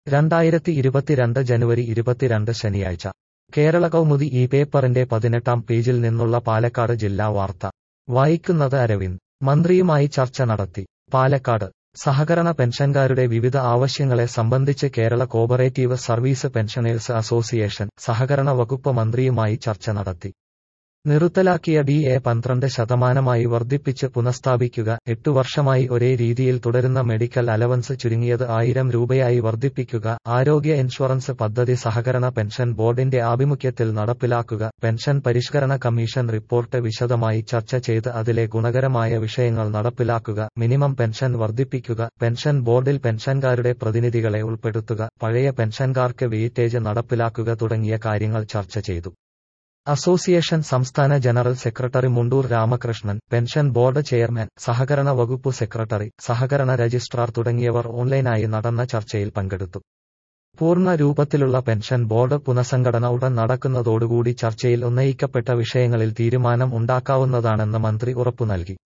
രണ്ടായിരത്തി ഇരുപത്തിരണ്ട് ജനുവരി ഇരുപത്തിരണ്ട് ശനിയാഴ്ച കേരള കൗമുദി ഈ പേപ്പറിന്റെ പതിനെട്ടാം പേജിൽ നിന്നുള്ള പാലക്കാട് ജില്ലാ വാർത്ത വായിക്കുന്നത് അരവിന്ദ് മന്ത്രിയുമായി ചർച്ച നടത്തി പാലക്കാട് സഹകരണ പെൻഷൻകാരുടെ വിവിധ ആവശ്യങ്ങളെ സംബന്ധിച്ച് Kerala cooperative service pensioners association സഹകരണ വകുപ്പ് മന്ത്രിയുമായി ചർച്ച നടത്തി നിർത്തലാക്കിയ ഡി എ പന്ത്രണ്ട് ശതമാനമായി വർദ്ധിപ്പിച്ച് പുനഃസ്ഥാപിക്കുക എട്ടു വർഷമായി ഒരേ രീതിയിൽ തുടരുന്ന മെഡിക്കൽ അലവൻസ് ചുരുങ്ങിയത് ആയിരം രൂപയായി വർദ്ധിപ്പിക്കുക ആരോഗ്യ ഇൻഷുറൻസ് പദ്ധതി സഹകരണ പെൻഷൻ ബോർഡിന്റെ ആഭിമുഖ്യത്തിൽ നടപ്പിലാക്കുക പെൻഷൻ പരിഷ്കരണ കമ്മീഷൻ റിപ്പോർട്ട് വിശദമായി ചർച്ച ചെയ്ത് അതിലെ ഗുണകരമായ വിഷയങ്ങൾ നടപ്പിലാക്കുക മിനിമം പെൻഷൻ വർദ്ധിപ്പിക്കുക പെൻഷൻ ബോർഡിൽ പെൻഷൻകാരുടെ പ്രതിനിധികളെ ഉൾപ്പെടുത്തുക പഴയ പെൻഷൻകാർക്ക് വെയിറ്റേജ് നടപ്പിലാക്കുക തുടങ്ങിയ കാര്യങ്ങൾ ചർച്ച ചെയ്തു അസോസിയേഷൻ സംസ്ഥാന general secretary Mundur Ramakrishnan pension board chairman സഹകരണ വകുപ്പ് സെക്രട്ടറി സഹകരണ രജിസ്ട്രാർ തുടങ്ങിയവർ ഓൺലൈനായി നടന്ന ചർച്ചയിൽ പങ്കെടുത്തു പൂർണ്ണ രൂപത്തിലുള്ള പെൻഷൻ ബോർഡ് പുനഃസംഘടന ഉടൻ നടക്കുന്നതോടുകൂടി ചർച്ചയിൽ ഉന്നയിക്കപ്പെട്ട വിഷയങ്ങളിൽ തീരുമാനം ഉണ്ടാക്കാവുന്നതാണെന്ന് മന്ത്രി ഉറപ്പു നൽകി